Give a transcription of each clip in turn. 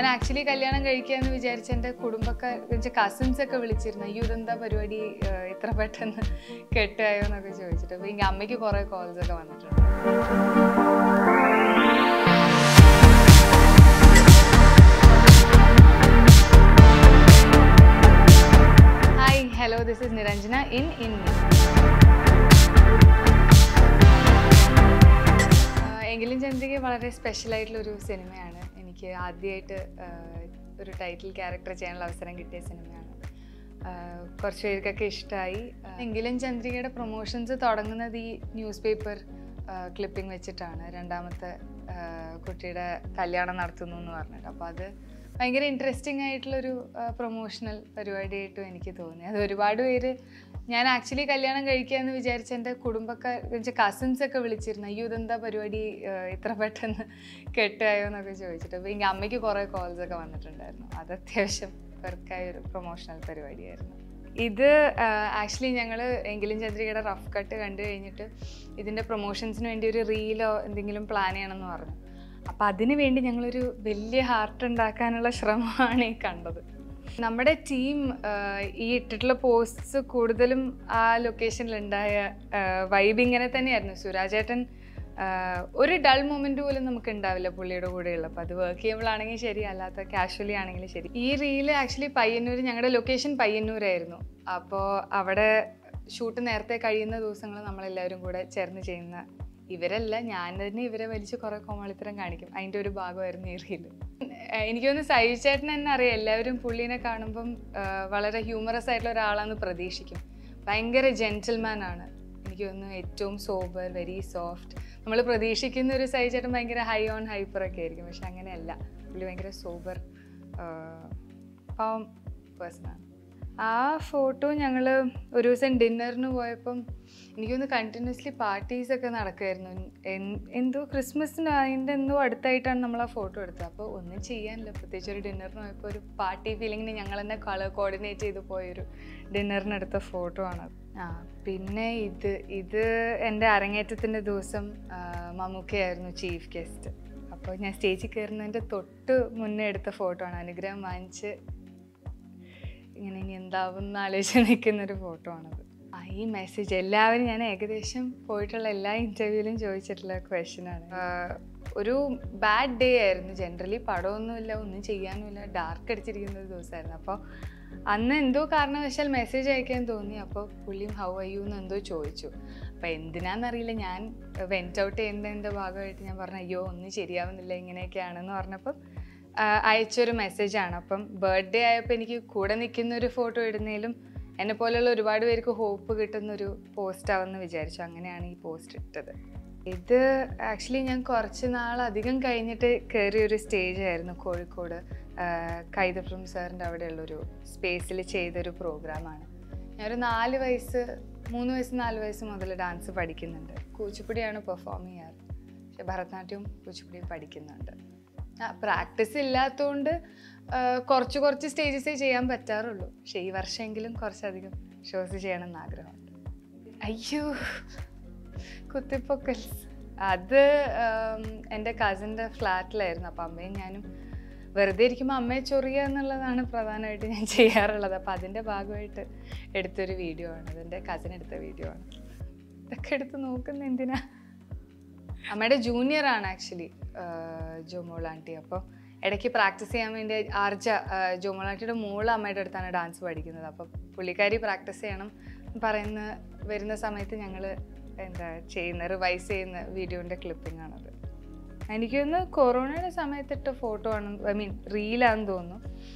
actually കല്യാണം കഴിക്കാന്ന് വിചാരിച്ച എൻ്റെ കുടുംബക്കാർ വെച്ച കസിൻസ് ഒക്കെ വിളിച്ചിരുന്നു അയ്യോ ഇതെന്താ പരിപാടി ഏഹ് ഇത്ര പെട്ടെന്ന് കെട്ടായോ എന്നൊക്കെ ചോദിച്ചിട്ട് അപ്പൊ എനിക്ക് അമ്മയ്ക്ക് കുറെ കോൾസ് ഒക്കെ വന്നിട്ടുണ്ട് hi hello this is Niranjana in in എങ്കിലും ചന്ദ്രിക വളരെ സ്പെഷ്യൽ ആയിട്ടുള്ള ഒരു സിനിമയാണ് എനിക്ക് ആദ്യമായിട്ട് ഒരു ടൈറ്റിൽ ക്യാരക്ടർ ചെയ്യാനുള്ള അവസരം കിട്ടിയ സിനിമയാണ് ആഹ് കുറച്ച് പേർക്കൊക്കെ ഇഷ്ടമായി എങ്കിലും ചന്ദ്രികയുടെ പ്രൊമോഷൻസ് തുടങ്ങുന്നത് ഈ ന്യൂസ് പേപ്പർ ക്ലിപ്പിംഗ് വെച്ചിട്ടാണ് രണ്ടാമത്തെ ആഹ് കുട്ടിയുടെ കല്യാണം നടത്തുന്നു എന്ന് പറഞ്ഞിട്ട് അപ്പോൾ അത് ഭയങ്കര ഇൻട്രസ്റ്റിംഗ് ആയിട്ടുള്ളൊരു പ്രൊമോഷണൽ പരിപാടിയായിട്ടും എനിക്ക് തോന്നി അത് ഒരുപാട് പേര് ഞാൻ ആക്ച്വലി കല്യാണം കഴിക്കാന്ന് വിചാരിച്ച എൻ്റെ കുടുംബക്കാർ വെച്ച കസിൻസ് ഒക്കെ വിളിച്ചിരുന്നു അയ്യോ ഇതെന്താ പരിപാടി ഏഹ് ഇത്ര പെട്ടെന്ന് കെട്ടായോ എന്നൊക്കെ ചോദിച്ചിട്ട് അപ്പോൾ എനിക്ക് അമ്മയ്ക്ക് കുറേ കോൾസ് ഒക്കെ വന്നിട്ടുണ്ടായിരുന്നു അത് അത്യാവശ്യം വർക്കായ ഒരു പ്രൊമോഷണൽ പരിപാടിയായിരുന്നു ഇത് ആക്ച്വലി ഞങ്ങൾ എങ്കിലും ചന്ദ്രികയുടെ റഫ് കട്ട് കണ്ടു കഴിഞ്ഞിട്ട് ഇതിൻ്റെ പ്രൊമോഷൻസിന് വേണ്ടി ഒരു റീലോ എന്തെങ്കിലും പ്ലാൻ ചെയ്യണമെന്ന് പറഞ്ഞു അപ്പം അതിന് വേണ്ടി ഞങ്ങളൊരു വലിയ ഹാർട്ട് ഉണ്ടാക്കാനുള്ള ശ്രമമാണ് ഈ കണ്ടത് നമ്മുടെ ടീം ഈ ഇട്ടിട്ടുള്ള പോസ്റ്റ്സ് കൂടുതലും ആ ലൊക്കേഷനിൽ ഉണ്ടായ വൈബ് ഇങ്ങനെ തന്നെയായിരുന്നു സുരാജേട്ടൻ ആഹ് ഒരു ഡൾ മൊമെന്റ് പോലും നമുക്ക് ഉണ്ടാവില്ല പുള്ളിയുടെ കൂടെയുള്ള അപ്പോൾ അത് വർക്ക് ചെയ്യുമ്പോഴാണെങ്കിൽ ശരി അല്ലാത്ത കാഷ്വലി ആണെങ്കിലും ശരി ഈ റീല് ആക്ച്വലി പയ്യന്നൂർ ഞങ്ങളുടെ ലൊക്കേഷൻ പയ്യന്നൂരായിരുന്നു അപ്പോൾ അവിടെ ഷൂട്ട് നേരത്തെ കഴിയുന്ന ദിവസങ്ങൾ നമ്മളെല്ലാവരും കൂടെ ചേർന്ന് ചെയ്യുന്ന ഇവരല്ല ഞാൻ തന്നെ ഇവരെ വലിച്ച് കുറേ കോമാളിത്തരം കാണിക്കും അതിൻ്റെ ഒരു ഭാഗമായിരുന്നു ഈ റീല് എനിക്ക് തോന്നുന്നു സൈജ് ചേട്ടൻ തന്നെ അറിയാം എല്ലാവരും പുള്ളീനെ കാണുമ്പം ആഹ് വളരെ ഹ്യൂമറസ് ആയിട്ടുള്ള ഒരാളാന്ന് പ്രതീക്ഷിക്കും ഭയങ്കര ജെൻറ്റിൽമാൻ ആണ് എനിക്ക് തോന്നുന്നു ഏറ്റവും സോബർ വെരി സോഫ്റ്റ് നമ്മൾ പ്രതീക്ഷിക്കുന്ന ഒരു സൈജ് ചേട്ടൻ ഭയങ്കര ഹൈ ഓൺ ഹൈപ്പർ ഒക്കെ ആയിരിക്കും പക്ഷെ അങ്ങനെയല്ല പുള്ളി ഭയങ്കര സോബർ പാവം പേഴ്സണാണ് ആ ഫോട്ടോ ഞങ്ങൾ ഒരു ദിവസം ഡിന്നറിന് പോയപ്പം എനിക്കൊന്ന് കണ്ടിന്യൂസ്ലി പാർട്ടീസ് ഒക്കെ നടക്കുമായിരുന്നു എൻ- എന്തോ ക്രിസ്മസിന് അതിൻ്റെ എന്തോ അടുത്തായിട്ടാണ് നമ്മൾ ആ ഫോട്ടോ എടുത്തത് അപ്പോൾ ഒന്നും ചെയ്യാനില്ല പ്രത്യേകിച്ച് ഒരു ഡിന്നറിന് പോയപ്പോൾ ഒരു പാർട്ടി ഫീലിങ്ങിന് ഞങ്ങൾ തന്നെ കളർ കോർഡിനേറ്റ് ചെയ്ത് പോയൊരു ഡിന്നറിന് എടുത്ത ഫോട്ടോ ആണത് ആ പിന്നെ ഇത് ഇത് എൻ്റെ അരങ്ങേറ്റത്തിൻ്റെ ദിവസം ആ, മമ്മൂക്കയായിരുന്നു ചീഫ് ഗസ്റ്റ് അപ്പോൾ ഞാൻ സ്റ്റേജിൽ കയറുന്നതിൻ്റെ തൊട്ട് മുന്നേ എടുത്ത ഫോട്ടോ ആണ് അനുഗ്രഹം വാങ്ങിച്ച് ഇങ്ങനെ ഇനി എന്താവും എന്ന് ആലോചിച്ച് നിൽക്കുന്ന ഒരു ഫോട്ടോ ആണത് ആ ഈ മെസ്സേജ് എല്ലാവരും ഞാൻ ഏകദേശം പോയിട്ടുള്ള എല്ലാ ഇൻ്റർവ്യൂവിലും ചോദിച്ചിട്ടുള്ള ക്വസ്റ്റ്യനാണ് ഒരു ബാഡ് ഡേ ആയിരുന്നു ജനറലി പടമൊന്നുമില്ല ഒന്നും ചെയ്യാനുമില്ല ഡാർക്ക് അടിച്ചിരിക്കുന്ന ഒരു ദിവസമായിരുന്നു അപ്പോൾ അന്ന് എന്തോ കാരണവശാൽ മെസ്സേജ് അയക്കാൻ തോന്നി അപ്പോൾ പുള്ളിയും ഹൗ അയ്യൂ എന്ന് എന്തോ ചോദിച്ചു അപ്പോൾ എന്തിനാണെന്നറിയില്ല ഞാൻ വെൻറ്റ് ഔട്ട് ചെയ്യുന്നതിൻ്റെ ഭാഗമായിട്ട് ഞാൻ പറഞ്ഞു അയ്യോ ഒന്നും ശരിയാവുന്നില്ല ഇങ്ങനെയൊക്കെയാണെന്ന് പറഞ്ഞപ്പം ആ, അയച്ചൊരു മെസ്സേജാണ് അപ്പം ബർത്ത്ഡേ ആയപ്പോൾ എനിക്ക് കൂടെ നിൽക്കുന്ന ഒരു ഫോട്ടോ ഇടുന്നതിലും എന്നെ പോലെയുള്ള ഒരുപാട് പേർക്ക് ഹോപ്പ് കിട്ടുന്ന ഒരു പോസ്റ്റ് ആവുമെന്ന് വിചാരിച്ചു അങ്ങനെയാണ് ഈ പോസ്റ്റ് ഇട്ടത് ഇത് ആക്ച്വലി ഞാൻ കുറച്ച് നാൾ അധികം കഴിഞ്ഞിട്ട് കയറിയ ഒരു സ്റ്റേജ് ആയിരുന്നു കോഴിക്കോട് ആ, കൈതപ്രം സാറിൻ്റെ അവിടെയുള്ളൊരു സ്പേസിൽ ചെയ്തൊരു പ്രോഗ്രാമാണ് ഞാനൊരു നാല് വയസ്സ് മൂന്ന് വയസ്സ് നാല് വയസ്സ് മുതൽ ഡാൻസ് പഠിക്കുന്നുണ്ട് കൂച്ചിപ്പുടിയാണ് പെർഫോം ചെയ്യാറ് പക്ഷെ ഭരതനാട്യവും കൂച്ചിപ്പുടിയും പഠിക്കുന്നുണ്ട് പ്രാക്ടീസ് ഇല്ലാത്തതുകൊണ്ട് ആ, കുറച്ച് കുറച്ച് സ്റ്റേജസേ ചെയ്യാൻ പറ്റാറുള്ളൂ പക്ഷേ ഈ വർഷമെങ്കിലും കുറച്ചധികം ഷോസ് ചെയ്യണമെന്ന് ആഗ്രഹമുണ്ട് അയ്യോ കുത്തിപ്പൊക്കൽസ് അത് ആം, എൻ്റെ കസിൻ്റെ ഫ്ലാറ്റിലായിരുന്നു അപ്പം അമ്മയും ഞാനും വെറുതെ ഇരിക്കുമ്പോൾ അമ്മയെ ചൊറിയുക എന്നുള്ളതാണ് പ്രധാനമായിട്ട് ഞാൻ ചെയ്യാറുള്ളത് അപ്പം അതിൻ്റെ ഭാഗമായിട്ട് എടുത്തൊരു വീഡിയോ ആണ് അതെൻ്റെ കസിൻ എടുത്ത വീഡിയോ ആണ് ഇതൊക്കെ എടുത്ത് നോക്കുന്ന എന്തിനാ അമ്മയുടെ ജൂനിയർ ആണ് ആക്ച്വലി ജോമോളാൻറ്റി അപ്പോൾ ഇടയ്ക്ക് പ്രാക്ടീസ് ചെയ്യാൻ വേണ്ടി ആർജ ജോമോളാൻറ്റിയുടെ മോള് അമ്മയുടെ അടുത്താണ് ഡാൻസ് പഠിക്കുന്നത് അപ്പോൾ പുള്ളിക്കാരി പ്രാക്ടീസ് ചെയ്യണം എന്ന് പറയുന്ന വരുന്ന സമയത്ത് ഞങ്ങൾ എന്താ ചെയ്യുന്ന റിവൈസ് ചെയ്യുന്ന വീഡിയോൻ്റെ ക്ലിപ്പിംഗ് ആണത് എനിക്കൊന്ന് കൊറോണയുടെ സമയത്തിട്ട ഫോട്ടോ ആണ് ഐ മീൻ റീലാന്ന് തോന്നുന്നു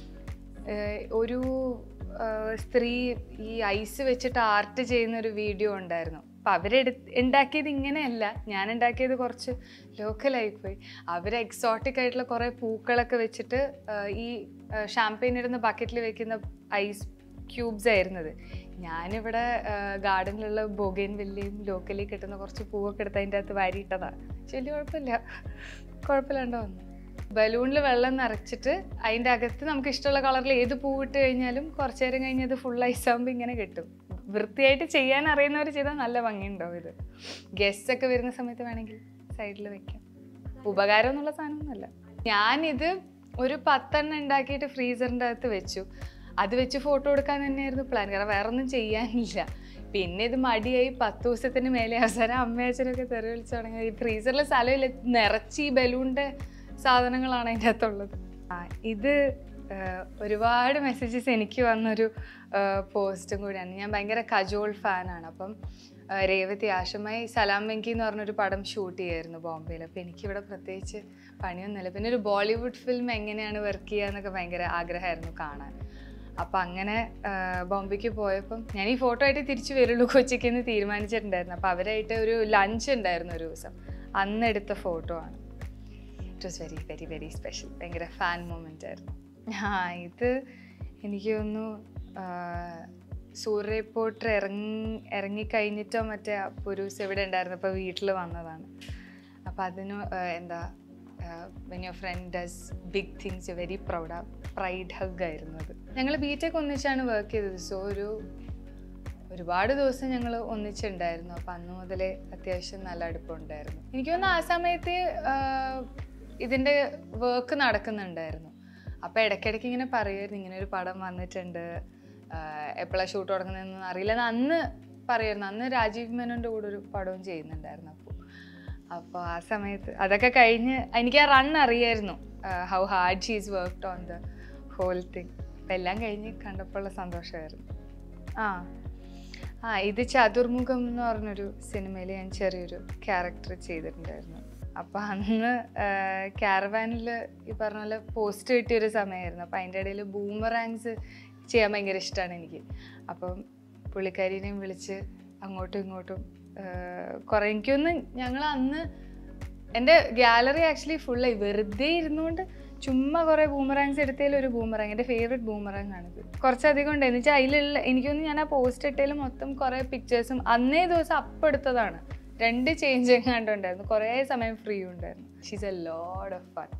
ഏഹ് ഒരു ആഹ് സ്ത്രീ ഈ ഐസ് വെച്ചിട്ട് ആർട്ട് ചെയ്യുന്ന ഒരു വീഡിയോ ഉണ്ടായിരുന്നു അപ്പം അവരെടു ഉണ്ടാക്കിയത് ഇങ്ങനെയല്ല ഞാൻ ഉണ്ടാക്കിയത് കുറച്ച് ലോക്കലായിപ്പോയി അവർ എക്സോട്ടിക് ആയിട്ടുള്ള കുറേ പൂക്കളൊക്കെ വെച്ചിട്ട് ആഹ് ഈ ഷാമ്പയിൻ ഇടുന്ന ബക്കറ്റിൽ വെക്കുന്ന ഐസ് ക്യൂബ്സ് ആയിരുന്നത് ഞാനിവിടെ ഗാർഡനിലുള്ള ബൊഗൈൻ വെല്ലിയും ലോക്കലി കിട്ടുന്ന കുറച്ച് പൂവൊക്കെ എടുത്ത് അതിൻ്റെ അകത്ത് വാരിയിട്ടതാണ് പക്ഷെ വലിയ കുഴപ്പമില്ല കുഴപ്പമില്ലാണ്ട് വന്നു ബലൂണിൽ വെള്ളം നിറച്ചിട്ട് അതിൻ്റെ അകത്ത് നമുക്ക് ഇഷ്ടമുള്ള കളറിൽ ഏത് പൂ ഇട്ട് കഴിഞ്ഞാലും കുറച്ച് നേരം കഴിഞ്ഞ് അത് ഫുൾ ഐസാകുമ്പോൾ ഇങ്ങനെ കിട്ടും വൃത്തിയായിട്ട് ചെയ്യാൻ അറിയുന്നവർ ചെയ്താൽ നല്ല ഭംഗിയുണ്ടാവും ഇത് ഗസ്റ്റ് ഒക്കെ വരുന്ന സമയത്ത് വേണമെങ്കിൽ സൈഡിൽ വെക്കാം ഉപകാരം എന്നുള്ള സാധനമൊന്നുമല്ല ഞാനിത് ഒരു പത്തെണ്ണം ഉണ്ടാക്കിയിട്ട് ഫ്രീസറിൻ്റെ അകത്ത് വെച്ചു അത് വെച്ച് ഫോട്ടോ എടുക്കാൻ തന്നെയായിരുന്നു പ്ലാൻ കാരണം വേറെ ഒന്നും ചെയ്യാനില്ല പിന്നെ ഇത് മടിയായി പത്ത് ദിവസത്തിന് മേലെ അവസാനം അമ്മയച്ഛനൊക്കെ തെറി വിളിച്ചു തുടങ്ങി ഈ ഫ്രീസറിൽ സ്ഥലമില്ല നിറച്ച് ഈ ബലൂണിൻ്റെ സാധനങ്ങളാണ് അതിൻ്റെ അകത്തുള്ളത് ആ ഇത് ആ, ഒരുപാട് മെസ്സേജസ് എനിക്ക് വന്നൊരു പോസ്റ്റും കൂടിയാണ് ഞാൻ ഭയങ്കര കജോൾ ഫാനാണ് അപ്പം ആ, രേവതി ആശമായി സലാം വെങ്കി എന്ന് പറഞ്ഞൊരു പടം ഷൂട്ട് ചെയ്യായിരുന്നു ബോംബെയിൽ അപ്പോൾ എനിക്കിവിടെ പ്രത്യേകിച്ച് പണിയൊന്നുമില്ല പിന്നെ ഒരു ബോളിവുഡ് ഫിലിം എങ്ങനെയാണ് വർക്ക് ചെയ്യുക എന്നൊക്കെ ഭയങ്കര ആഗ്രഹമായിരുന്നു കാണാൻ അപ്പം അങ്ങനെ ആ, ബോംബെക്ക് പോയപ്പം ഞാൻ ഈ ഫോട്ടോ ആയിട്ട് തിരിച്ചു വരുള്ളൂ കൊച്ചിക്ക് എന്ന് തീരുമാനിച്ചിട്ടുണ്ടായിരുന്നു അപ്പോൾ അവരായിട്ട് ഒരു ലഞ്ച് ഉണ്ടായിരുന്നു ഒരു ദിവസം അന്ന് എടുത്ത ഫോട്ടോ ആണ് it was very very very special ഭയങ്കര ഫാൻ മൂമെൻ്റ് ആയിരുന്നു ആ ഇത് എനിക്ക് തോന്നുന്നു സൂര്യ റിപ്പോർട്ടർ ഇറങ്ങി ഇറങ്ങിക്കഴിഞ്ഞിട്ടോ മറ്റേ പുരൂസ് ഇവിടെ ഉണ്ടായിരുന്നു അപ്പോൾ വീട്ടിൽ വന്നതാണ് അപ്പോൾ അതിന് ആ, എന്താ when your friend does big things very proud pride hug ആയിരുന്നു അത് ഞങ്ങൾ ബി ടെക് ഒന്നിച്ചാണ് വർക്ക് ചെയ്തത് സോ ഒരു ഒരുപാട് ദിവസം ഞങ്ങൾ ഒന്നിച്ചുണ്ടായിരുന്നു അപ്പം അന്ന് മുതലേ അത്യാവശ്യം നല്ല അടുപ്പമുണ്ടായിരുന്നു എനിക്ക് തോന്നുന്നു ആ സമയത്ത് ആഹ്, ഇതിൻ്റെ വർക്ക് നടക്കുന്നുണ്ടായിരുന്നു അപ്പോൾ ഇടയ്ക്കിടയ്ക്ക് ഇങ്ങനെ പറയുമായിരുന്നു ഇങ്ങനെ ഒരു പടം വന്നിട്ടുണ്ട് എപ്പോഴാണ് ഷൂട്ട് തുടങ്ങുന്നതെന്നൊന്നും അറിയില്ല എന്ന് അന്ന് പറയുമായിരുന്നു അന്ന് രാജീവ് മേനോൻ്റെ കൂടെ ഒരു പടവും ചെയ്യുന്നുണ്ടായിരുന്നു അപ്പോൾ അപ്പോൾ ആ സമയത്ത് അതൊക്കെ കഴിഞ്ഞ് എനിക്ക് ആ റൺ അറിയായിരുന്നു how hard she's worked on the whole thing അപ്പം എല്ലാം കഴിഞ്ഞ് കണ്ടപ്പോഴുള്ള സന്തോഷമായിരുന്നു ആ ആ ഇത് ചതുർമുഖം എന്ന് പറഞ്ഞൊരു സിനിമയിൽ ഞാൻ ചെറിയൊരു ക്യാരക്ടർ ചെയ്തിട്ടുണ്ടായിരുന്നു അപ്പം അന്ന് ക്യാരവാനിൽ ഈ പറഞ്ഞ പോലെ പോസ്റ്റ് കിട്ടിയൊരു സമയമായിരുന്നു അപ്പം അതിൻ്റെ ഇടയിൽ ബൂമറാങ്സ് ചെയ്യാൻ ഭയങ്കര ഇഷ്ടമാണ് എനിക്ക് അപ്പം പുള്ളിക്കാരിനെയും വിളിച്ച് അങ്ങോട്ടും ഇങ്ങോട്ടും കുറേ എനിക്കൊന്ന് ഞങ്ങൾ അന്ന് എൻ്റെ ഗാലറി ആക്ച്വലി ഫുള്ളായി വെറുതെ ഇരുന്നുകൊണ്ട് ചുമ്മാ കുറേ ബൂമറാങ്സ് എടുത്തതിൽ ഒരു ബൂമറാങ് എൻ്റെ ഫേവറേറ്റ് ബൂമറാങ് ആണിത് കുറച്ചധികം ഉണ്ട് എന്ന് വെച്ചാൽ അതിലുള്ള എനിക്കൊന്ന് ഞാൻ ആ പോസ്റ്റ് ഇട്ടതിൽ മൊത്തം കുറേ പിക്ചേഴ്സും അന്നേ ദിവസം അപ്പം എടുത്തതാണ് രണ്ട് ചേഞ്ച് എങ്ങാണ്ടുണ്ടായിരുന്നു കുറേ സമയം ഫ്രീ ഉണ്ടായിരുന്നു she's a load of fun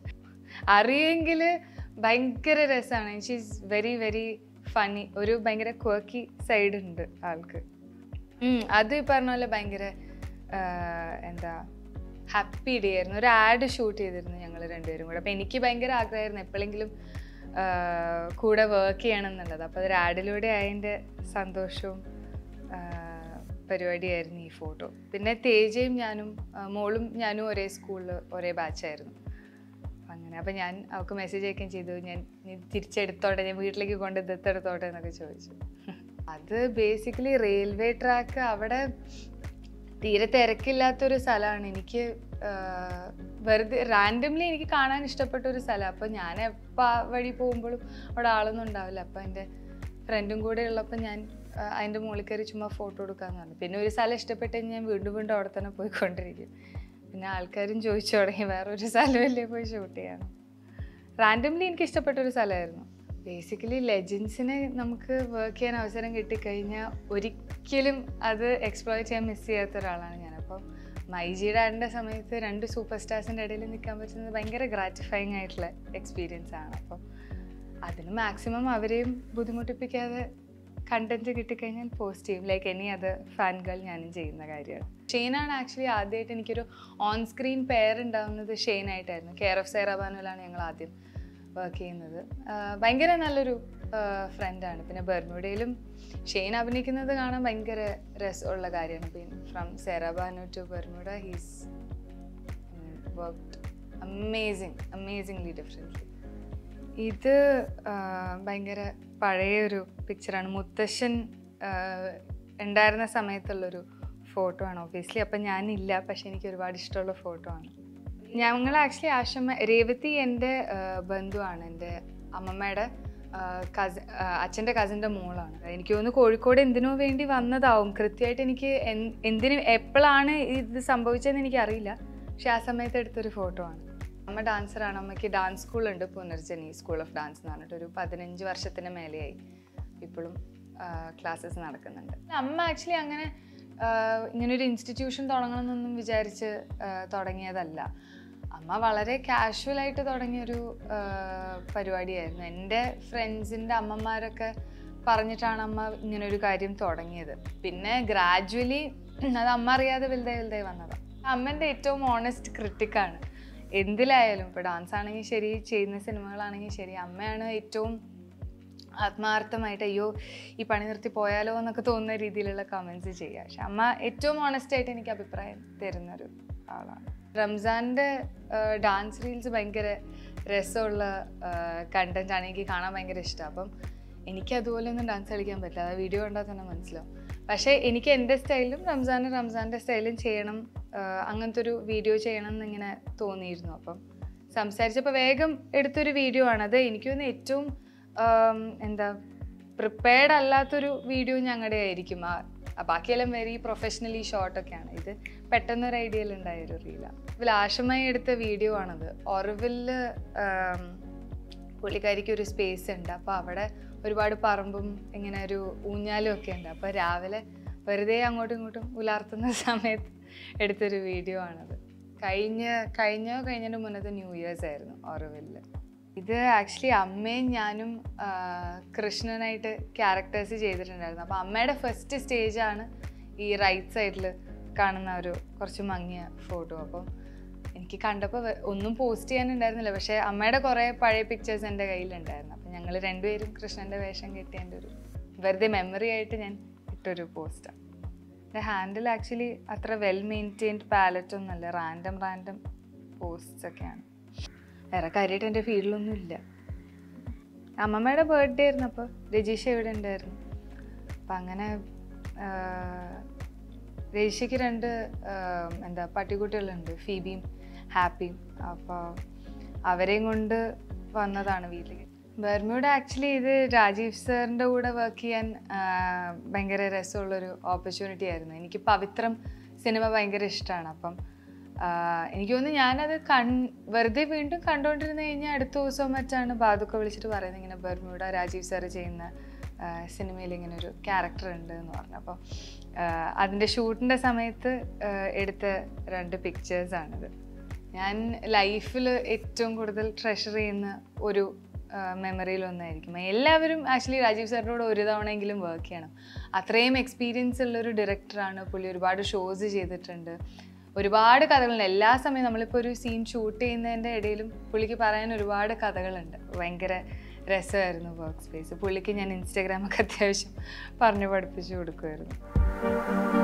അറിയെങ്കിൽ ഭയങ്കര രസമാണ് ഷീസ് വെരി വെരി ഫണി ഒരു ഭയങ്കര ക്വർക്കി സൈഡ് ഉണ്ട് ആൾക്ക് ഉം, അത് ഈ പറഞ്ഞ പോലെ ഭയങ്കര ആ, എന്താ ഹാപ്പി ഡേ ആയിരുന്നു ഒരു ആഡ് ഷൂട്ട് ചെയ്തിരുന്നു ഞങ്ങൾ രണ്ടുപേരും കൂടെ അപ്പം എനിക്ക് ഭയങ്കര ആഗ്രഹമായിരുന്നു എപ്പോഴെങ്കിലും ആ, കൂടെ വർക്ക് ചെയ്യണം എന്നുള്ളത് അപ്പോൾ അതൊരു ആഡിലൂടെ അതിൻ്റെ സന്തോഷവും ആ, പരിപാടിയായിരുന്നു ഈ ഫോട്ടോ പിന്നെ തേജയും ഞാനും ആ, മോളും ഞാനും ഒരേ സ്കൂളിൽ ഒരേ ബാച്ചായിരുന്നു അങ്ങനെ അപ്പം ഞാൻ അവൾക്ക് മെസ്സേജ് അയക്കുകയും ചെയ്തു ഞാൻ നീ തിരിച്ചെടുത്തോട്ടെ ഞാൻ വീട്ടിലേക്ക് കൊണ്ട് ദത്തെടുത്തോട്ടെ എന്നൊക്കെ ചോദിച്ചു അത് ബേസിക്കലി റെയിൽവേ ട്രാക്ക് അവിടെ തീരെ തിരക്കില്ലാത്തൊരു സ്ഥലമാണ് എനിക്ക് ആഹ്, വെറുതെ റാൻഡംലി എനിക്ക് കാണാൻ ഇഷ്ടപ്പെട്ട ഒരു സ്ഥലം അപ്പോൾ ഞാൻ എപ്പോൾ ആ വഴി പോകുമ്പോഴും അവിടെ ആളൊന്നും ഉണ്ടാവില്ല അപ്പോൾ എൻ്റെ ഫ്രണ്ടും കൂടെ ഉള്ളപ്പോൾ ഞാൻ ആഹ്, അതിൻ്റെ മുകളിൽ കയറി ചുമ്മാ ഫോട്ടോ എടുക്കാമെന്ന് പറഞ്ഞു പിന്നെ ഒരു സ്ഥലം ഇഷ്ടപ്പെട്ട് കഴിഞ്ഞാൽ ഞാൻ വീണ്ടും വീണ്ടും അവിടെ തന്നെ പോയിക്കൊണ്ടിരിക്കും പിന്നെ ആൾക്കാരും ചോദിച്ചു തുടങ്ങി വേറെ ഒരു സ്ഥലമല്ലേ പോയി ഷൂട്ട് ചെയ്യാൻ റാൻഡംലി എനിക്ക് ഇഷ്ടപ്പെട്ട ഒരു സ്ഥലമായിരുന്നു ബേസിക്കലി ലെജൻസിനെ നമുക്ക് വർക്ക് ചെയ്യാൻ അവസരം കിട്ടിക്കഴിഞ്ഞാൽ ഒരിക്കലും അത് എക്സ്പ്ലോർ ചെയ്യാൻ മിസ് ചെയ്യാത്ത ഒരാളാണ് ഞാൻ അപ്പം മൈജിയുടെ ആടിൻ്റെ സമയത്ത് രണ്ട് സൂപ്പർ സ്റ്റാർസിൻ്റെ ഇടയിൽ നിൽക്കാൻ പറ്റുന്നത് ഭയങ്കര ഗ്രാറ്റിഫൈങ് ആയിട്ടുള്ള എക്സ്പീരിയൻസ് ആണ് അപ്പം അതിന് മാക്സിമം അവരെയും ബുദ്ധിമുട്ടിപ്പിക്കാതെ കണ്ടന്റ് കിട്ടിക്കഴിഞ്ഞാൽ പോസ്റ്റ് ചെയ്യും ലൈക്ക് എനി അത് ഫാൻ ഗേൾ ഞാനും ചെയ്യുന്ന കാര്യമാണ് ഷെയ്നാണ് ആക്ച്വലി ആദ്യമായിട്ട് എനിക്കൊരു ഓൺ സ്ക്രീൻ പെയർ ഉണ്ടാവുന്നത് ഷെയ്നായിട്ടായിരുന്നു കെയർ ഓഫ് സൈറാബാനുലാണ് ഞങ്ങൾ ആദ്യം വർക്ക് ചെയ്യുന്നത് ആഹ് ഭയങ്കര നല്ലൊരു ഫ്രണ്ടാണ് പിന്നെ ബെർമുഡയിലും ഷെയ്ൻ അഭിനയിക്കുന്നത് കാണാൻ ഭയങ്കര രസമുള്ള കാര്യമാണ് പിന്നെ ഫ്രം സെറാബാനു to Bermuda he's worked amazing amazingly differently ഇത് ആ, ഭയങ്കര പഴയൊരു പിക്ചറാണ് മുത്തശ്ശൻ ആ, ഉണ്ടായിരുന്ന സമയത്തുള്ളൊരു ഫോട്ടോ ആണ് ഒബിയസ്ലി അപ്പം ഞാനില്ല പക്ഷെ എനിക്ക് ഒരുപാട് ഇഷ്ടമുള്ള ഫോട്ടോ ആണ് ഞങ്ങൾ ആക്ച്വലി ആശ്രമ രേവതി എൻ്റെ ആ, ബന്ധുവാണ് എൻ്റെ അമ്മമ്മയുടെ കസിൻ അച്ഛൻ്റെ കസിൻ്റെ മോളാണ് എനിക്ക് തോന്നുന്നു കോഴിക്കോട് എന്തിനോ വേണ്ടി വന്നതാവും കൃത്യമായിട്ട് എനിക്ക് എന്ത് എന്തിന് എപ്പോഴാണ് ഇത് സംഭവിച്ചതെന്ന് എനിക്കറിയില്ല പക്ഷെ ആ സമയത്ത് എടുത്തൊരു ഫോട്ടോ ആണ് അമ്മ ഡാൻസറാണ് അമ്മയ്ക്ക് ഡാൻസ് സ്കൂളുണ്ട് പുനർജനി സ്കൂൾ ഓഫ് ഡാൻസ് എന്ന് പറഞ്ഞിട്ട് ഒരു പതിനഞ്ച് വർഷത്തിന് മേലെയായി ഇപ്പോഴും ക്ലാസ്സസ് നടക്കുന്നുണ്ട് അമ്മ ആക്ച്വലി അങ്ങനെ ആഹ് ഇങ്ങനൊരു ഇൻസ്റ്റിറ്റ്യൂഷൻ തുടങ്ങണമെന്നൊന്നും വിചാരിച്ച് ആഹ് തുടങ്ങിയതല്ല അമ്മ വളരെ കാഷ്വലായിട്ട് തുടങ്ങിയൊരു ആഹ് പരിപാടിയായിരുന്നു എൻ്റെ ഫ്രണ്ട്സിൻ്റെ അമ്മമാരൊക്കെ പറഞ്ഞിട്ടാണ് അമ്മ ഇങ്ങനൊരു കാര്യം തുടങ്ങിയത് പിന്നെ ഗ്രാജുവലി അത് അമ്മ അറിയാതെ വലുതായി വലുതായി വന്നതാണ് അമ്മൻ്റെ ഏറ്റവും ഓണസ്റ്റ് ക്രിട്ടിക്കാണ് എന്തിലായാലും ഇപ്പോൾ ഡാൻസ് ആണെങ്കിൽ ശരി ചെയ്യുന്ന സിനിമകളാണെങ്കിൽ ശരി അമ്മയാണ് ഏറ്റവും ആത്മാർത്ഥമായിട്ട് അയ്യോ ഈ പണി നിർത്തി പോയാലോ എന്നൊക്കെ തോന്നുന്ന രീതിയിലുള്ള കമൻസ് ചെയ്യുക പക്ഷെ അമ്മ ഏറ്റവും ഓണസ്റ്റ് ആയിട്ട് എനിക്ക് അഭിപ്രായം തരുന്നൊരു ആളാണ് റംസാൻ്റെ ഡാൻസ് റീൽസ് ഭയങ്കര രസമുള്ള കണ്ടന്റ് ആണ് എനിക്ക് കാണാൻ ഭയങ്കര ഇഷ്ടമാണ് അപ്പം എനിക്ക് അതുപോലെ ഒന്നും ഡാൻസ് കളിക്കാൻ പറ്റില്ല അത് വീഡിയോ കണ്ടാൽ തന്നെ മനസ്സിലാവും പക്ഷേ എനിക്ക് എൻ്റെ സ്റ്റൈലും റംസാന് റംസാൻ്റെ സ്റ്റൈലും ചെയ്യണം ആ, അങ്ങനത്തെ ഒരു വീഡിയോ ചെയ്യണം എന്നിങ്ങനെ തോന്നിയിരുന്നു അപ്പം സംസാരിച്ചപ്പോൾ വേഗം എടുത്തൊരു വീഡിയോ ആണ് അത് എനിക്ക് തോന്നുന്നു ഏറ്റവും ആം, എന്താ പ്രിപ്പയർഡ് അല്ലാത്തൊരു വീഡിയോ ഞങ്ങളുടെ ആയിരിക്കും ആ ആ ബാക്കിയെല്ലാം വെരി പ്രൊഫഷണലി ഷോർട്ടൊക്കെയാണ് ഇത് പെട്ടെന്നൊരു ഐഡിയയിൽ ഉണ്ടായൊരു റീലാണ് ഇതിൽ ആശമായി എടുത്ത വീഡിയോ ആണത് ഒറവില് പുള്ളിക്കാരിക്ക് ഒരു സ്പേസ് ഉണ്ട് അപ്പോൾ അവിടെ ഒരുപാട് പറമ്പും ഇങ്ങനെ ഒരു ഊഞ്ഞാലും ഒക്കെ ഉണ്ട് അപ്പോൾ രാവിലെ വെറുതെ അങ്ങോട്ടും ഇങ്ങോട്ടും ഉലാർത്തുന്ന സമയത്ത് എടുത്തൊരു വീഡിയോ ആണത് കഴിഞ്ഞ കഴിഞ്ഞോ കഴിഞ്ഞതിന് മുന്നത്തെ ന്യൂ ഇയേഴ്സ് ആയിരുന്നു ഓറോവില്ല് ഇത് ആക്ച്വലി അമ്മയും ഞാനും ആ, കൃഷ്ണനായിട്ട് ക്യാരക്ടേഴ്സ് ചെയ്തിട്ടുണ്ടായിരുന്നു അപ്പോൾ അമ്മയുടെ ഫസ്റ്റ് സ്റ്റേജാണ് ഈ റൈറ്റ് സൈഡിൽ കാണുന്ന ഒരു കുറച്ച് മങ്ങിയ ഫോട്ടോ അപ്പം എനിക്ക് കണ്ടപ്പോൾ ഒന്നും പോസ്റ്റ് ചെയ്യാനുണ്ടായിരുന്നില്ല പക്ഷേ അമ്മയുടെ കുറേ പഴയ പിക്ചേഴ്സ് എൻ്റെ കയ്യിലുണ്ടായിരുന്നു അപ്പം ഞങ്ങൾ രണ്ടുപേരും കൃഷ്ണൻ്റെ വേഷം കെട്ടിയതിൻ്റെ ഒരു വെറുതെ മെമ്മറി ആയിട്ട് ഞാൻ ഇട്ടൊരു പോസ്റ്റാണ് എൻ്റെ ഹാൻഡിൽ ആക്ച്വലി അത്ര വെൽ മെയിൻറ്റെയിൻഡ് പാലറ്റ് ഒന്നുമല്ല റാൻഡം റാൻഡം പോസ്റ്റ്സ് ഒക്കെയാണ് വേറെ കാര്യമായിട്ട് എൻ്റെ ഫീൽഡിലൊന്നും ഇല്ല അമ്മമ്മയുടെ ബർത്ത്ഡേ ആയിരുന്നു അപ്പോൾ രജീഷ ഇവിടെ ഉണ്ടായിരുന്നു അപ്പം അങ്ങനെ ആഹ്, രജീഷയ്ക്ക് രണ്ട് ആഹ്, എന്താ പട്ടിക്കുട്ടികളുണ്ട് ഫീബിയും ഹാപ്പിയും അപ്പോൾ അവരെയും കൊണ്ട് വന്നതാണ് വീട്ടിലേക്ക് ബർമ്യൂഡ് ആക്ച്വലി ഇത് രാജീവ് സാറിൻ്റെ കൂടെ വർക്ക് ചെയ്യാൻ ആഹ്, ഭയങ്കര രസമുള്ളൊരു ഓപ്പർച്യൂണിറ്റി ആയിരുന്നു എനിക്ക് പവിത്രം സിനിമ ഭയങ്കര ഇഷ്ടമാണ് അപ്പം ആഹ്, എനിക്ക് തോന്നുന്നു ഞാനത് കൺ വെറുതെ വീണ്ടും കണ്ടുകൊണ്ടിരുന്ന് കഴിഞ്ഞാൽ അടുത്ത ദിവസം മറ്റാണ് ബാദുക്ക വിളിച്ചിട്ട് പറയുന്നത് ഇങ്ങനെ ബർമ്യൂഡ രാജീവ് സാറ് ചെയ്യുന്ന ആഹ്, സിനിമയിൽ ഇങ്ങനെ ഒരു ക്യാരക്ടർ ഉണ്ട് എന്ന് പറഞ്ഞു അപ്പോൾ അതിൻ്റെ ഷൂട്ടിൻ്റെ സമയത്ത് ആഹ്, എടുത്ത രണ്ട് പിക്ചേഴ്സാണിത് ഞാൻ ലൈഫിൽ ഏറ്റവും കൂടുതൽ ട്രഷർ ചെയ്യുന്ന ഒരു മെമ്മറിയിൽ ഒന്നായിരിക്കും എല്ലാവരും ആക്ച്വലി രാജീവ് സാറിൻ്റെ കൂടെ ഒരു തവണയെങ്കിലും വർക്ക് ചെയ്യണം അത്രയും എക്സ്പീരിയൻസ് ഉള്ളൊരു ഡയറക്ടറാണ് പുള്ളി ഒരുപാട് ഷോസ് ചെയ്തിട്ടുണ്ട് ഒരുപാട് കഥകളുണ്ട് എല്ലാ സമയവും നമ്മളിപ്പോൾ ഒരു സീൻ ഷൂട്ട് ചെയ്യുന്നതിൻ്റെ ഇടയിലും പുള്ളിക്ക് പറയാൻ ഒരുപാട് കഥകളുണ്ട് ഭയങ്കര രസമായിരുന്നു വർക്ക് സ്പേസ് പുള്ളിക്ക് ഞാൻ ഇൻസ്റ്റാഗ്രാമൊക്കെ അത്യാവശ്യം പറഞ്ഞു പഠിപ്പിച്ചു കൊടുക്കുമായിരുന്നു